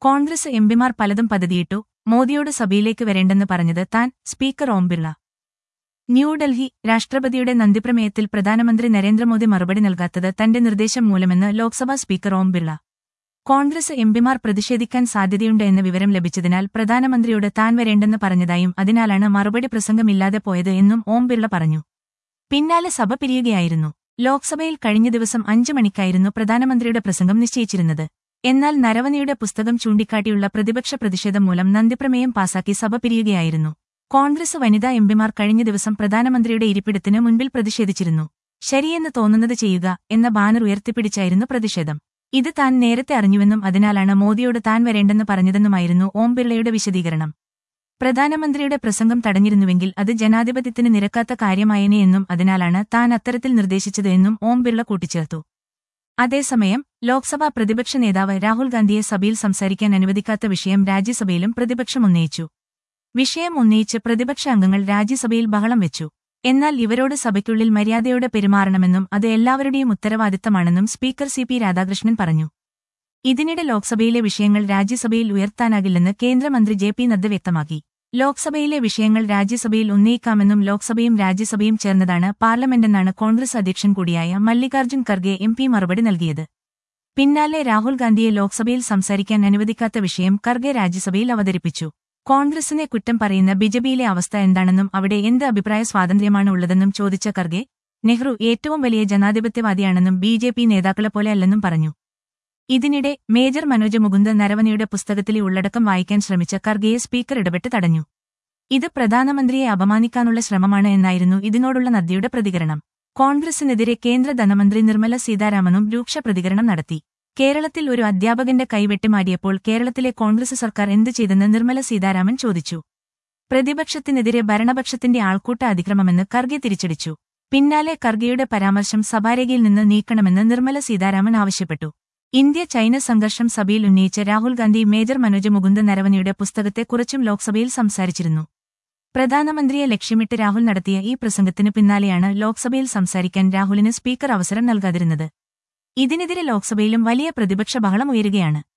കോൺഗ്രസ് എംപിമാർ പലതും പദ്ധതിയിട്ടു മോദിയോട് സഭയിലേക്ക് വരേണ്ടെന്ന് പറഞ്ഞത് താൻ സ്പീക്കർ ഓം ബിർള ന്യൂഡൽഹി രാഷ്ട്രപതിയുടെ നന്ദിപ്രമേയത്തിൽ പ്രധാനമന്ത്രി നരേന്ദ്രമോദി മറുപടി നൽകാത്തത് തന്റെ നിർദ്ദേശം മൂലമെന്ന് ലോക്സഭാ സ്പീക്കർ ഓം ബിർള കോൺഗ്രസ് എംപിമാർ പ്രതിഷേധിക്കാൻ സാധ്യതയുണ്ട് എന്ന വിവരം ലഭിച്ചതിനാൽ പ്രധാനമന്ത്രിയോട് താൻ വരേണ്ടെന്ന് പറഞ്ഞതായും അതിനാലാണ് മറുപടി പ്രസംഗമില്ലാതെ പോയത് എന്നും ഓം ബിർള പറഞ്ഞു പിന്നാലെ സഭ പിരിയുകയായിരുന്നു ലോക്സഭയിൽ കഴിഞ്ഞ ദിവസം അഞ്ചു മണിക്കായിരുന്നു പ്രധാനമന്ത്രിയുടെ പ്രസംഗം നിശ്ചയിച്ചിരുന്നത് എന്നാൽ നരവനിയുടെ പുസ്തകം ചൂണ്ടിക്കാട്ടിയുള്ള പ്രതിപക്ഷ പ്രതിഷേധം മൂലം നന്ദിപ്രമേയം പാസാക്കി സഭ പിരിയുകയായിരുന്നു കോൺഗ്രസ് വനിതാ എംപിമാർ കഴിഞ്ഞ ദിവസം പ്രധാനമന്ത്രിയുടെ ഇരിപ്പിടത്തിന് മുൻപിൽ പ്രതിഷേധിച്ചിരുന്നു ശരിയെന്ന് തോന്നുന്നത് ചെയ്യുക എന്ന ബാനർ ഉയർത്തിപ്പിടിച്ചായിരുന്നു പ്രതിഷേധം ഇത് താൻ നേരത്തെ അറിഞ്ഞുവെന്നും അതിനാലാണ് മോദിയോട് താൻ വരേണ്ടെന്ന് പറഞ്ഞതെന്നുമായിരുന്നു ഓം ബിർളയുടെ വിശദീകരണം പ്രധാനമന്ത്രിയുടെ പ്രസംഗം തടഞ്ഞിരുന്നുവെങ്കിൽ അത് ജനാധിപത്യത്തിന് നിരക്കാത്ത കാര്യമായേനെ എന്നും അതിനാലാണ് താൻ അത്തരത്തിൽ നിർദ്ദേശിച്ചത് എന്നും ഓം ബിർള കൂട്ടിച്ചേർത്തു അതേസമയം ലോക്സഭാ പ്രതിപക്ഷ നേതാവ് രാഹുൽ ഗാന്ധിയെ സഭയിൽ സംസാരിക്കാൻ അനുവദിക്കാത്ത വിഷയം രാജ്യസഭയിലും പ്രതിപക്ഷം ഉന്നയിച്ചു വിഷയം ഉന്നയിച്ച് പ്രതിപക്ഷ അംഗങ്ങൾ രാജ്യസഭയിൽ ബഹളം വെച്ചു എന്നാൽ ഇവരോട് സഭയ്ക്കുള്ളിൽ മര്യാദയോടെ പെരുമാറണമെന്നും അത് എല്ലാവരുടെയും ഉത്തരവാദിത്തമാണെന്നും സ്പീക്കർ സി പി രാധാകൃഷ്ണൻ പറഞ്ഞു ഇതിനിടെ ലോക്സഭയിലെ വിഷയങ്ങൾ രാജ്യസഭയിൽ ഉയർത്താനാകില്ലെന്ന് കേന്ദ്രമന്ത്രി ജെ പി നദ്ദ വ്യക്തമാക്കി ലോക്സഭയിലെ വിഷയങ്ങൾ രാജ്യസഭയിൽ ഉന്നയിക്കാമെന്നും ലോക്സഭയും രാജ്യസഭയും ചേർന്നതാണ് പാർലമെന്റെന്നാണ് കോൺഗ്രസ് അധ്യക്ഷൻ കൂടിയായ മല്ലികാർജ്ജുൻ ഖർഗെ എം പി മറുപടി നൽകിയത് പിന്നാലെ രാഹുൽ ഗാന്ധിയെ ലോക്സഭയിൽ സംസാരിക്കാൻ അനുവദിക്കാത്ത വിഷയം ഖർഗെ രാജ്യസഭയിൽ അവതരിപ്പിച്ചു കോൺഗ്രസിനെ കുറ്റം പറയുന്ന ബിജെപിയിലെ അവസ്ഥ എന്താണെന്നും അവിടെ എന്ത് അഭിപ്രായ സ്വാതന്ത്ര്യമാണ് ഉള്ളതെന്നും ചോദിച്ച ഖർഗെ നെഹ്റു ഏറ്റവും വലിയ ജനാധിപത്യവാദിയാണെന്നും ബി ജെ പി നേതാക്കളെപ്പോലെ അല്ലെന്നും പറഞ്ഞു ഇതിനിടെ മേജർ മനോജ് മുകുന്ദ് നരവനയുടെ പുസ്തകത്തിലെ ഉള്ളടക്കം വായിക്കാൻ ശ്രമിച്ച ഖർഗെയെ സ്പീക്കർ ഇടപെട്ട് തടഞ്ഞു ഇത് പ്രധാനമന്ത്രിയെ അപമാനിക്കാനുള്ള ശ്രമമാണ് എന്നായിരുന്നു ഇതിനോടുള്ള നദ്ദയുടെ പ്രതികരണം കോൺഗ്രസിനെതിരെ കേന്ദ്ര ധനമന്ത്രി നിർമ്മല സീതാരാമനും രൂക്ഷ പ്രതികരണം നടത്തി കേരളത്തിൽ ഒരു അധ്യാപകന്റെ കൈവെട്ടിമാരിയപ്പോൾ കേരളത്തിലെ കോൺഗ്രസ് സർക്കാർ എന്തു ചെയ്തെന്ന് നിർമ്മല സീതാരാമൻ ചോദിച്ചു പ്രതിപക്ഷത്തിനെതിരെ ഭരണപക്ഷത്തിന്റെ ആൾക്കൂട്ട അതിക്രമമെന്ന് ഖർഗെ തിരിച്ചടിച്ചു പിന്നാലെ ഖർഗെയുടെ പരാമർശം സഭാരേഖയിൽ നിന്ന് നീക്കണമെന്ന് നിർമ്മല സീതാരാമൻ ആവശ്യപ്പെട്ടു ഇന്ത്യ ചൈന സംഘർഷം സഭയിൽ ഉന്നയിച്ച രാഹുൽ ഗാന്ധി മേജർ മനോജ് മുകുന്ദ് നരവനയുടെ പുസ്തകത്തെ കുറിച്ചും ലോക്സഭയിൽ സംസാരിച്ചിരുന്നു പ്രധാനമന്ത്രിയെ ലക്ഷ്യമിട്ട് രാഹുൽ നടത്തിയ ഈ പ്രസംഗത്തിന് പിന്നാലെയാണ് ലോക്സഭയിൽ സംസാരിക്കാൻ രാഹുലിന് സ്പീക്കർ അവസരം നൽകാതിരുന്നത് ഇതിനെതിരെ ലോക്സഭയിലും വലിയ പ്രതിപക്ഷ ബഹളം ഉയരുകയാണ്